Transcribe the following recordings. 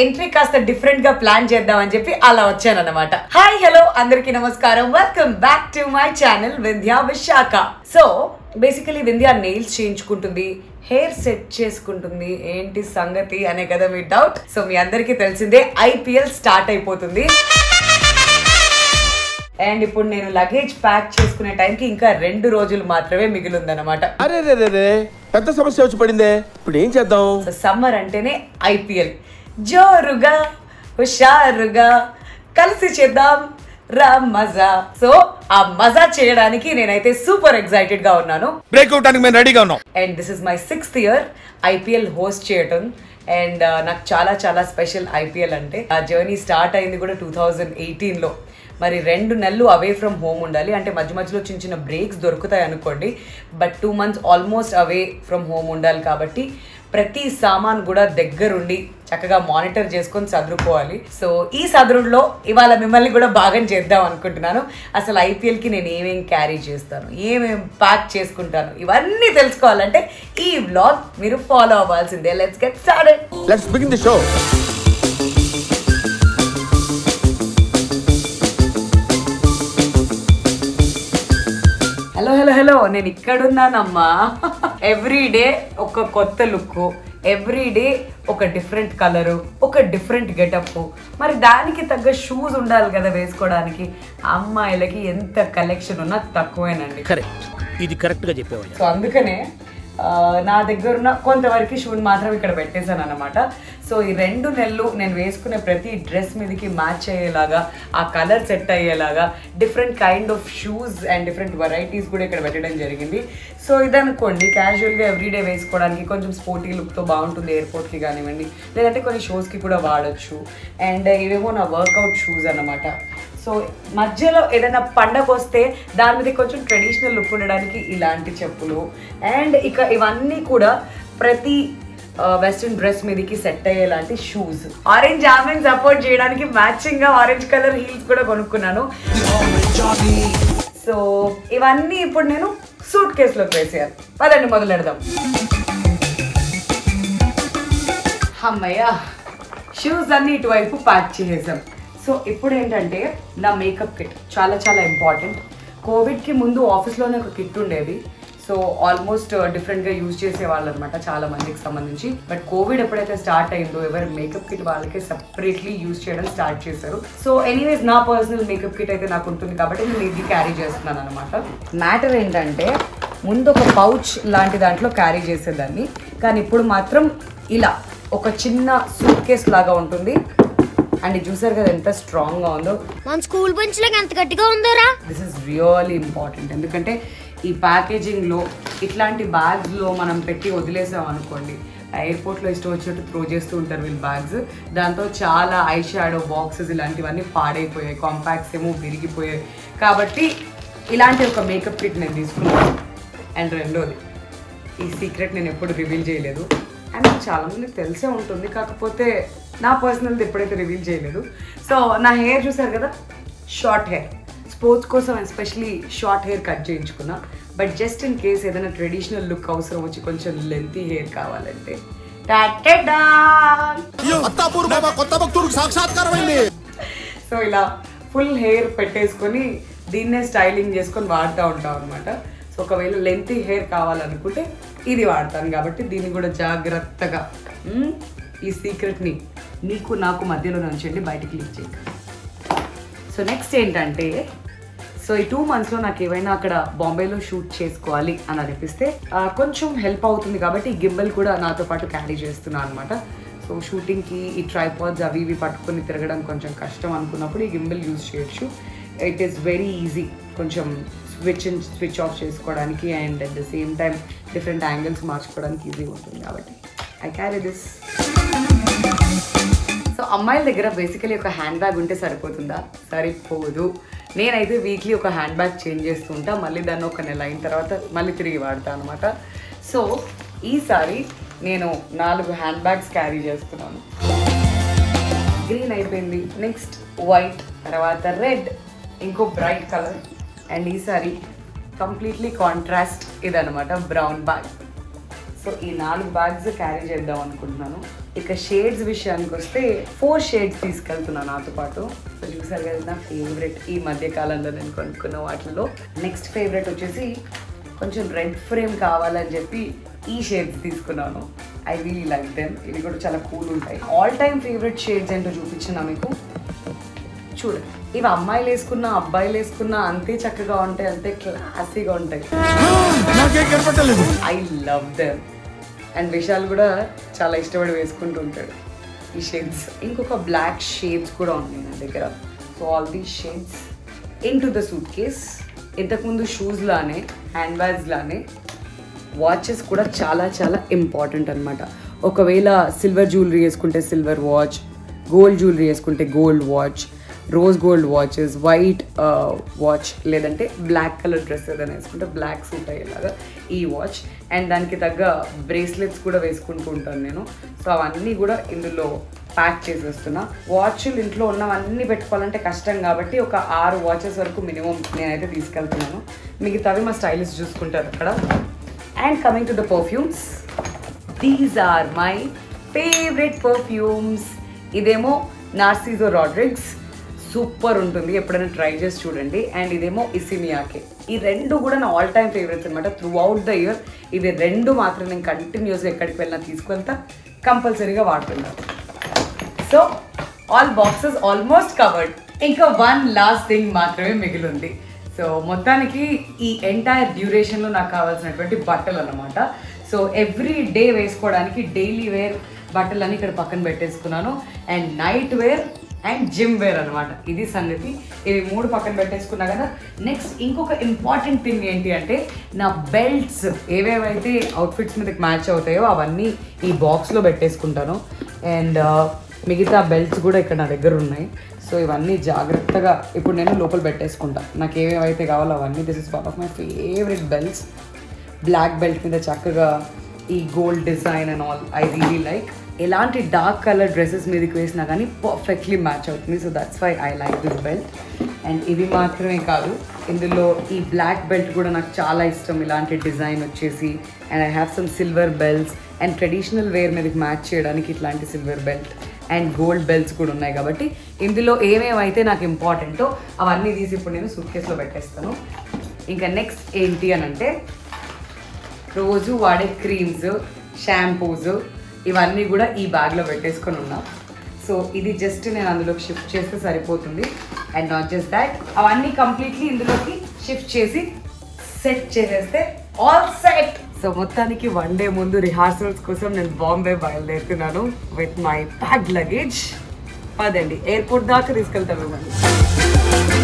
entry కాస్త different గా plan చేద్దామని చెప్పి అలా వచ్చాను అనమాట హాయ్ హలో అందరికీ నమస్కారం welcome back to my channel Vindhya Visakha so basically Vindhya nails చేయించుకుంటుంది హెయిర్ సెట్ చేసుకుంటుంది ఏంటి సంగతి అనే కదా మీ డౌట్ సో మీ అందరికీ తెలిసిందే ఐపీఎల్ స్టార్ట్ అయిపోతుంది అండ్ ఇప్పుడు నేను లగేజ్ ప్యాక్ చేసుకునే టైంకి ఇంకా రెండు రోజులు మాత్రమే మిగిలిందనమాట అరే రే రే రే పెద్ద సమస్య వచ్చి పడిందే ఇప్పుడు ఏం చేద్దాం సో సమ్మర్ అంటేనే ఐపీఎల్ జోరుగా హుషారుగా కలిసి చేద్దాం రా మజా సో ఆ మజా చేయడానికి నేనైతే సూపర్ ఎక్సైటెడ్ గా ఉన్నాను బ్రేక్ అవడానికి మేము రెడీగా ఉన్నాం and this is my sixth year IPL host చేయటం అండ్ నాకు చాలా చాలా స్పెషల్ ఐపీఎల్ అంటే ఆ జర్నీ స్టార్ట్ అయింది కూడా టూ థౌజండ్ ఎయిటీన్లో మరి రెండు నెలలు అవే ఫ్రమ్ హోమ్ ఉండాలి అంటే మధ్య మధ్యలో చిన్న చిన్న బ్రేక్స్ దొరుకుతాయి అనుకోండి but two months almost away from home ఉండాలి కాబట్టి ప్రతి సామాన్ కూడా దగ్గరుండి చక్కగా మానిటర్ చేసుకొని చదువుకోవాలి సో ఈ సదరులో ఇవాళ మిమ్మల్ని కూడా భాగం చేద్దాం అనుకుంటున్నాను అసలు ఐపీఎల్కి నేను ఏమేం క్యారీ చేస్తాను ఏమేం ప్యాక్ చేసుకుంటాను ఇవన్నీ తెలుసుకోవాలంటే ఈ వ్లాగ్ మీరు ఫాలో అవ్వాల్సిందే let's get started let's begin the show hello hello hello నేను ఇక్కడున్నానమ్మా ఎవ్రీ డే ఒక కొత్త లుక్ ఎవ్రీ డే ఒక డిఫరెంట్ కలరు ఒక డిఫరెంట్ గెటప్ మరి దానికి తగ్గ షూస్ ఉండాలి కదా వేసుకోవడానికి అమ్మాయిలకి ఎంత కలెక్షన్ ఉన్నా తక్కువేనండి కరెక్ట్ ఇది కరెక్ట్ గా చెప్పేవాళ్ళు సో అందుకనే ఆ, నా దగ్గర ఉన్న కొంతవరకు షూన్ మాత్రం ఇక్కడ పెట్టేశాను అనమాట సో ఈ రెండు నెలలు నేను వేసుకునే ప్రతి డ్రెస్ మీదకి మ్యాచ్ అయ్యేలాగా ఆ కలర్ సెట్ అయ్యేలాగా different kind of shoes and different varieties కూడా ఇక్కడ పెట్టడం జరిగింది సో ఇదనుకోండి క్యాజువల్గా ఎవ్రీడే వేసుకోవడానికి కొంచెం స్పోర్టీ లుక్తో బాగుంటుంది ఎయిర్పోర్ట్కి కానివ్వండి లేదంటే కొన్ని షోస్కి కూడా వాడచ్చు అండ్ ఇవేమో నా వర్కౌట్ షూస్ అన్నమాట సో మధ్యలో ఏదైనా పండగ వస్తే దాని మీద కొంచెం ట్రెడిషనల్ లుక్ ఉండడానికి ఇలాంటి చెప్పులు అండ్ ఇక ఇవన్నీ కూడా ప్రతి వెస్ట్రన్ డ్రెస్ మీదకి సెట్ అయ్యేలాంటి షూస్ ఆరెంజ్ ఆమెన్ సపోర్ట్ చేయడానికి మ్యాచింగ్ గా ఆరెంజ్ కలర్ హీల్స్ కూడా కొనుక్కున్నాను సో ఇవన్నీ ఇప్పుడు నేను సూట్ కేసులోకి వేసేయాలి పదండి మొదలెడదాం అమ్మయ్య షూస్ అన్ని ఇటువైపు ప్యాక్ చేసేసాం సో ఇప్పుడు ఏంటంటే నా మేకప్ కిట్ చాలా చాలా ఇంపార్టెంట్ కోవిడ్కి ముందు ఆఫీస్లోనే ఒక కిట్ ఉండేది సో ఆల్మోస్ట్ డిఫరెంట్గా యూజ్ చేసేవాళ్ళు అనమాట చాలా మందికి సంబంధించి బట్ కోవిడ్ ఎప్పుడైతే స్టార్ట్ అయిందో ఎవరు మేకప్ కిట్ వాళ్ళకి సపరేట్లీ యూజ్ చేయడం స్టార్ట్ చేశారు సో ఎనీవేస్ నా పర్సనల్ మేకప్ కిట్ అయితే నాకు ఉంటుంది కాబట్టి నేను ఇది క్యారీ చేస్తున్నాను అనమాట మ్యాటర్ ఏంటంటే ముందు ఒక పౌచ్ లాంటి దాంట్లో క్యారీ చేసేదాన్ని కానీ ఇప్పుడు మాత్రం ఇలా ఒక చిన్న సూట్ కేస్ లాగా ఉంటుంది అండ్ ఇది చూసారు కదా ఎంత స్ట్రాంగ్గా ఉందో మన స్కూల్ బెంచ్ లాగా ఎంత గట్టిగా ఉందోరా దిస్ ఇస్ రియలీ ఇంపార్టెంట్ ఎందుకంటే ఈ ప్యాకేజింగ్లో ఇట్లాంటి బ్యాగ్స్లో మనం పెట్టి వదిలేసాం అనుకోండి ఎయిర్పోర్ట్లో ఇష్టం వచ్చినట్టు త్రో చేస్తూ ఉంటారు వీళ్ళు బ్యాగ్స్ దాంతో చాలా ఐ షాడో బాక్సెస్ ఇలాంటివన్నీ పాడైపోయాయి కాంపాక్ట్స్ ఏమో విరిగిపోయాయి కాబట్టి ఇలాంటి ఒక మేకప్ కిట్ నేను తీసుకున్నాను అండ్ రెండోది ఈ సీక్రెట్ నేను ఎప్పుడు రివీల్ చేయలేదు అండ్ చాలా మందికి తెలిసే ఉంటుంది కాకపోతే నా పర్సనల్ది ఎప్పుడైతే రివీల్ చేయలేదు సో నా హెయిర్ చూసారు కదా షార్ట్ హెయిర్ స్పోర్ట్స్ కోసం ఎస్పెషలీ షార్ట్ హెయిర్ కట్ చేయించుకున్నా బట్ జస్ట్ ఇన్ కేస్ ఏదైనా ట్రెడిషనల్ లుక్ అవసరం వచ్చి కొంచెం లెంతీ హెయిర్ కావాలంటే టాటా అత్తాపూర్ బాబా కొత్త భక్తుడికి సాక్షాత్కారమైంది సో ఇలా ఫుల్ హెయిర్ పెట్టేసుకొని దీన్నే స్టైలింగ్ చేసుకొని వాడుతూ ఉంటాం అనమాట సో ఒకవేళ లెంతీ హెయిర్ కావాలనుకుంటే ఇది వాడతాను కాబట్టి దీన్ని కూడా జాగ్రత్తగా మ్, ఈ సీక్రెట్ని మీకు నాకు మధ్యలో ఉంచండి బయటికి లీక్ చేయకండి సో నెక్స్ట్ ఏంటంటే సో ఈ టూ మంత్స్లో నాకు ఏమైనా అక్కడ బాంబేలో షూట్ చేసుకోవాలి అని అనిపిస్తే ఆ, కొంచెం హెల్ప్ అవుతుంది కాబట్టి ఈ గింబల్ కూడా నాతో పాటు క్యారీ చేస్తున్నాను అనమాట సో షూటింగ్కి ఈ ట్రైపాడ్స్ అవి ఇవి పట్టుకొని తిరగడం కొంచెం కష్టం అనుకున్నప్పుడు ఈ గింబల్ యూజ్ చేయొచ్చు ఇట్ ఈస్ వెరీ ఈజీ కొంచెం స్విచ్ అండ్ స్విచ్ ఆఫ్ చేసుకోవడానికి and at the same time different angles మార్చుకోవడానికి ఈజీ ఉంటుంది కాబట్టి ఐ క్యారీ దిస్ సో అమ్మాయిల దగ్గర బేసికలీ ఒక హ్యాండ్ బ్యాగ్ ఉంటే సరిపోతుందా సరిపోదు నేనైతే వీక్లీ ఒక హ్యాండ్ బ్యాగ్ చేంజ్ చేస్తూ ఉంటా మళ్ళీ దాన్ని ఒక నెల అయిన తర్వాత మళ్ళీ తిరిగి వాడతా అనమాట సో ఈసారి నేను నాలుగు హ్యాండ్ బ్యాగ్స్ క్యారీ చేస్తున్నాను గ్రీన్ అయిపోయింది నెక్స్ట్ వైట్ తర్వాత రెడ్ ఇంకో బ్రైట్ కలర్ అండ్ ఈసారి కంప్లీట్లీ కాంట్రాస్ట్ ఇదనమాట బ్రౌన్ బ్యాగ్ సో ఈ నాలుగు బ్యాగ్స్ క్యారీ చేద్దాం అనుకుంటున్నాను ఇక షేడ్స్ విషయానికి వస్తే ఫోర్ షేడ్స్ తీసుకెళ్తున్నాను నాతో పాటు సో చూసారు కదా నా ఫేవరెట్ ఈ మధ్య కాలంలో నేను కొనుక్కున్న వాటిలో నెక్స్ట్ ఫేవరెట్ వచ్చేసి కొంచెం రెడ్ ఫ్రేమ్ కావాలని చెప్పి ఈ షేడ్స్ తీసుకున్నాను ఐ రియలీ లైక్ దెమ్ ఇవి కూడా చాలా కూల్ ఉంటాయి ఆల్ టైమ్ ఫేవరెట్ షేడ్స్ ఏంటో చూపించిన మీకు చూడండి ఇవి అమ్మాయిలు వేసుకున్నా అబ్బాయిలు వేసుకున్నా అంతే చక్కగా ఉంటాయి అంతే క్లాసీగా ఉంటాయి నాకేం కనపట్టలేదు I love them and Vishal కూడా చాలా ఇష్టపడి వేసుకుంటూ ఉంటాడు ఈ షేడ్స్ ఇంకొక బ్లాక్ షేడ్స్ కూడా ఉన్నాయి నా దగ్గర so all the shades into the suitcase ఇంతకుముందు షూస్ లానే హ్యాండ్ బ్యాగ్స్ లానే వాచెస్ కూడా చాలా చాలా ఇంపార్టెంట్ అనమాట ఒకవేళ సిల్వర్ జ్యువెలరీ వేసుకుంటే సిల్వర్ వాచ్ గోల్డ్ జ్యువెలరీ వేసుకుంటే gold watch rose gold watches white watch లేదంటే బ్లాక్ కలర్ డ్రెస్ ఏదైనా వేసుకుంటే బ్లాక్ సూట్ అయ్యేలాగా ఈ వాచ్ అండ్ దానికి తగ్గ బ్రేస్లెట్స్ కూడా వేసుకుంటూ ఉంటాను నేను సో అవన్నీ కూడా ఇందులో ప్యాక్ చేసేస్తున్నా వాచ్లు ఇంట్లో ఉన్నవన్నీ పెట్టుకోవాలంటే కష్టం కాబట్టి ఒక ఆరు వాచెస్ వరకు మినిమం నేనైతే తీసుకెళ్తున్నాను మిగతావి మా స్టైలిస్ట్ చూసుకుంటారు అక్కడ and coming to the perfumes these are my favourite perfumes ఇదేమో నార్సిజో రాడ్రిగ్స్ సూపర్ ఉంటుంది ఎప్పుడైనా ట్రై చేసి చూడండి అండ్ ఇదేమో ఇసిమియాకే ఈ రెండు కూడా నా ఆల్ టైమ్ ఫేవరెట్స్ అనమాట త్రూ అవుట్ ద ఇయర్ ఇవి రెండు మాత్రం నేను కంటిన్యూస్గా ఎక్కడికి వెళ్ళినా తీసుకెళ్తా కంపల్సరీగా వాడుతున్నాను so all boxes almost covered ఇంకా వన్ లాస్ట్ థింగ్ మాత్రమే మిగిలింది సో మొత్తానికి ఈ ఎంటైర్ డ్యూరేషన్లో నాకు కావాల్సినటువంటి బట్టలు అన్నమాట సో ఎవ్రీ డే వేసుకోవడానికి డైలీ వేర్ బట్టలన్నీ ఇక్కడ పక్కన పెట్టేసుకున్నాను and night wear and gym wear అనమాట ఇది సంగతి ఇవి మూడు పక్కన పెట్టేసుకున్నా కదా నెక్స్ట్ ఇంకొక ఇంపార్టెంట్ థింగ్ ఏంటి అంటే నా బెల్ట్స్ ఏవేవైతే అవుట్ఫిట్స్ మీదకి మ్యాచ్ అవుతాయో అవన్నీ ఈ బాక్స్లో పెట్టేసుకుంటాను అండ్ మిగతా బెల్ట్స్ కూడా ఇక్కడ నా దగ్గర ఉన్నాయి సో ఇవన్నీ జాగ్రత్తగా ఇప్పుడు నేను లోపల పెట్టేసుకుంటా నాకు ఏవేవైతే కావాలో అవన్నీ this is one of my favourite belts black belt మీద చక్కగా ఈ gold design and all I really like ఎలాంటి డార్క్ కలర్ డ్రెస్సెస్ మీదకి వేసినా కానీ పర్ఫెక్ట్లీ మ్యాచ్ అవుతుంది so that's why I like this belt and ఇవి మాత్రమే కాదు ఇందులో ఈ బ్లాక్ బెల్ట్ కూడా నాకు చాలా ఇష్టం ఇలాంటి డిజైన్ వచ్చేసి and I have some silver belts and traditional wear మీదకి మ్యాచ్ చేయడానికి ఇట్లాంటి silver belt and gold belts కూడా ఉన్నాయి కాబట్టి ఇందులో ఏమేమైతే నాకు ఇంపార్టెంటో అవన్నీ తీసి ఇప్పుడు నేను సూట్ కేసులో పెట్టేస్తాను ఇంకా నెక్స్ట్ ఏంటి అని అంటే రోజు వాడే క్రీమ్స్ షాంపూస్ ఇవన్నీ కూడా ఈ బ్యాగ్లో పెట్టేసుకొని ఉన్నా సో ఇది జస్ట్ నేను అందులోకి షిఫ్ట్ చేస్తే సరిపోతుంది అండ్ నాట్ జస్ట్ దాట్ అవన్నీ కంప్లీట్లీ ఇందులోకి షిఫ్ట్ చేసి సెట్ చేసేస్తే ఆల్ సెట్ సో మొత్తానికి వన్ డే ముందు రిహార్సల్స్ కోసం నేను బాంబే బయలుదేరుతున్నాను విత్ మై ప్యాక్ లగేజ్ పదండి ఎయిర్పోర్ట్ దాకా తీసుకెళ్తాను మిమ్మల్ని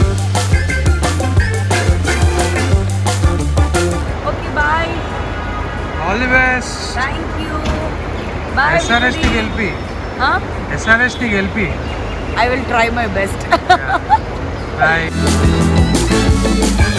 okay bye all the best thank you bye SRS కి గెలిపి ఎస్ఆర్ఎస్ కి గెలిపి I will try my best bye